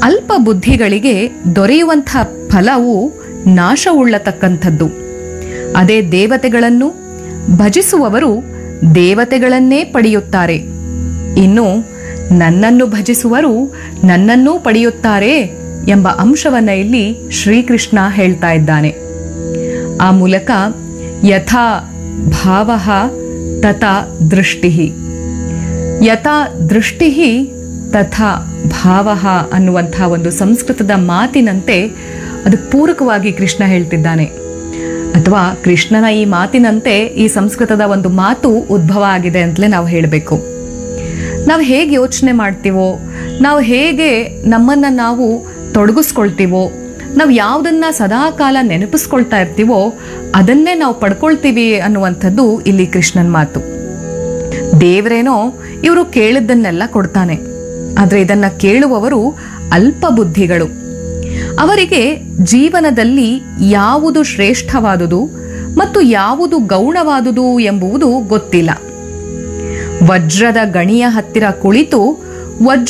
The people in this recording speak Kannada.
ಅಲ್ಪ ಬುದ್ಧಿಗಳಿಗೆ ದೊರೆಯುವಂಥ ಫಲವು ನಾಶವುಳ್ಳತಕ್ಕಂಥದ್ದು ಅದೇ ದೇವತೆಗಳನ್ನು ಭಜಿಸುವವರು ದೇವತೆಗಳನ್ನೇ ಪಡೆಯುತ್ತಾರೆ ಇನ್ನು ನನ್ನನ್ನು ಭಜಿಸುವರು ನನ್ನನ್ನೂ ಪಡೆಯುತ್ತಾರೆ ಎಂಬ ಅಂಶವನ್ನ ಇಲ್ಲಿ ಶ್ರೀಕೃಷ್ಣ ಹೇಳ್ತಾ ಇದ್ದಾನೆ ಆ ಮೂಲಕ ಯಥಾ ಭಾವ ತಥಾ ದೃಷ್ಟಿ ಯಥಾ ದೃಷ್ಟಿ ತಥಾ ಭಾವ ಅನ್ನುವಂಥ ಒಂದು ಸಂಸ್ಕೃತದ ಮಾತಿನಂತೆ ಅದು ಪೂರಕವಾಗಿ ಕೃಷ್ಣ ಹೇಳ್ತಿದ್ದಾನೆ ಅಥವಾ ಕೃಷ್ಣನ ಈ ಮಾತಿನಂತೆ ಈ ಸಂಸ್ಕೃತದ ಒಂದು ಮಾತು ಉದ್ಭವ ಆಗಿದೆ ಅಂತಲೇ ನಾವು ಹೇಳಬೇಕು ನಾವು ಹೇಗೆ ಯೋಚನೆ ಮಾಡ್ತೀವೋ ನಾವು ಹೇಗೆ ನಮ್ಮನ್ನ ನಾವು ತೊಡಗಿಸ್ಕೊಳ್ತೀವೋ ನಾವು ಯಾವುದನ್ನ ಸದಾಕಾಲ ನೆನಪಿಸ್ಕೊಳ್ತಾ ಇರ್ತೀವೋ ಅದನ್ನೇ ನಾವು ಪಡ್ಕೊಳ್ತೀವಿ ಅನ್ನುವಂಥದ್ದು ಇಲ್ಲಿ ಕೃಷ್ಣನ್ ಮಾತು ದೇವರೇನೋ ಇವರು ಕೇಳಿದ್ದನ್ನೆಲ್ಲ ಕೊಡ್ತಾನೆ ಆದರೆ ಇದನ್ನ ಕೇಳುವವರು ಅಲ್ಪ ಬುದ್ಧಿಗಳು ಅವರಿಗೆ ಜೀವನದಲ್ಲಿ ಯಾವುದು ಶ್ರೇಷ್ಠವಾದುದು ಮತ್ತು ಯಾವುದು ಗೌಣವಾದುದು ಎಂಬುವುದು ಗೊತ್ತಿಲ್ಲ ವಜ್ರದ ಗಣಿಯ ಹತ್ತಿರ ಕುಳಿತು ವಜ್ರ